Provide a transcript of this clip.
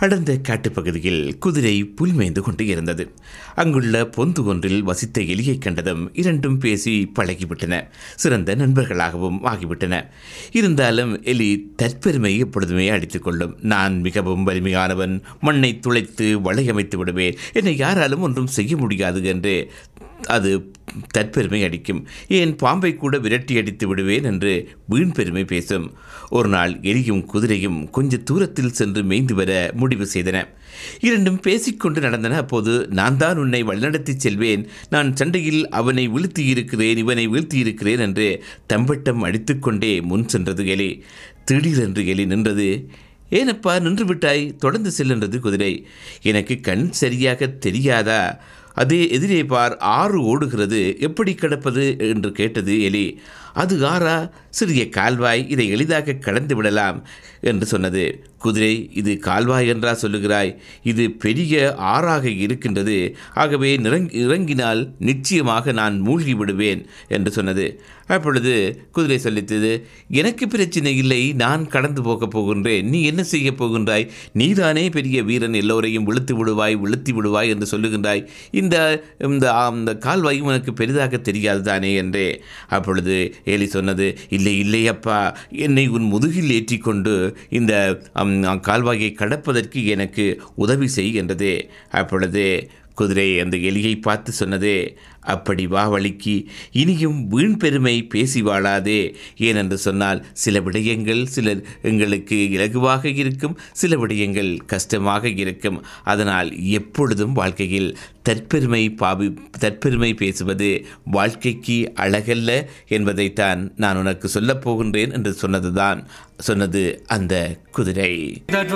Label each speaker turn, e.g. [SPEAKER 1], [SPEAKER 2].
[SPEAKER 1] அடர்ந்த காட்டுப்பகுதியில் குதிரை புல்மேய்ந்து கொண்டு இருந்தது அங்குள்ள பொந்து ஒன்றில் வசித்த எலியைக் கண்டதும் இரண்டும் பேசி பழகிவிட்டன சிறந்த நண்பர்களாகவும் ஆகிவிட்டன இருந்தாலும் எலி தற்பெருமை எப்பொழுதுமே அடித்துக் கொள்ளும் நான் மிகவும் வலிமையானவன் மண்ணை துளைத்து வளையமைத்து விடுவேன் என்னை யாராலும் ஒன்றும் செய்ய முடியாது என்று அது தற்பெருமை அடிக்கும் ஏன் பாம்பை கூட விரட்டி அடித்து விடுவேன் என்று வீண் பெருமை பேசும் ஒரு நாள் எலியும் குதிரையும் கொஞ்ச தூரத்தில் சென்று மேய்ந்து வர முடிவு செய்தன இரண்டும் பேசிக்கொண்டு நடந்தன அப்போது நான் தான் உன்னை வழிநடத்திச் செல்வேன் நான் சண்டையில் அவனை வீழ்த்தியிருக்கிறேன் இவனை வீழ்த்தியிருக்கிறேன் என்று தம்பட்டம் அடித்துக்கொண்டே முன் சென்றது எலி திடீரென்று எலி நின்றது ஏனப்பா நின்று விட்டாய் தொடர்ந்து செல்கின்றது குதிரை எனக்கு கண் சரியாக தெரியாதா அதே எதிரே பார் ஆறு ஓடுகிறது எப்படி கிடப்பது என்று கேட்டது எலி அது ஆறா சிறிய கால்வாய் இதை எளிதாக கடந்து விடலாம் என்று சொன்னது குதிரை இது கால்வாய் என்றா சொல்லுகிறாய் இது பெரிய ஆறாக இருக்கின்றது ஆகவே நிறங் இறங்கினால் நிச்சயமாக நான் மூழ்கி விடுவேன் என்று சொன்னது அப்பொழுது குதிரை சொல்லித்தது எனக்கு பிரச்சனை இல்லை நான் கடந்து போகப் போகின்றேன் நீ என்ன செய்ய போகின்றாய் நீதானே பெரிய வீரன் எல்லோரையும் விழுத்து விடுவாய் விழுத்தி விடுவாய் என்று சொல்லுகின்றாய் இந்த இந்த இந்த கால்வாயும் உனக்கு பெரிதாக தெரியாது தானே என்றே அப்பொழுது ஏலி சொன்னது இல்லை இல்லை அப்பா என்னை உன் முதுகில் ஏற்றிக்கொண்டு இந்த அம், கால்வாயை கடப்பதற்கு எனக்கு உதவி செய் என்றது அப்பொழுது குதிரை அந்த எலியை பார்த்து சொன்னதே அப்படி வா வழிக்கு இனியும் வீண் பெருமை பேசி வாழாதே ஏனென்று சொன்னால் சில விடயங்கள் சிலர் எங்களுக்கு இலகுவாக இருக்கும் சில விடயங்கள் கஷ்டமாக இருக்கும் அதனால் எப்பொழுதும் வாழ்க்கையில் தற்பெருமை பாவி தற்பெருமை பேசுவது வாழ்க்கைக்கு அழகல்ல என்பதைத்தான் நான் உனக்கு சொல்லப் போகின்றேன் என்று சொன்னதுதான் சொன்னது அந்த குதிரை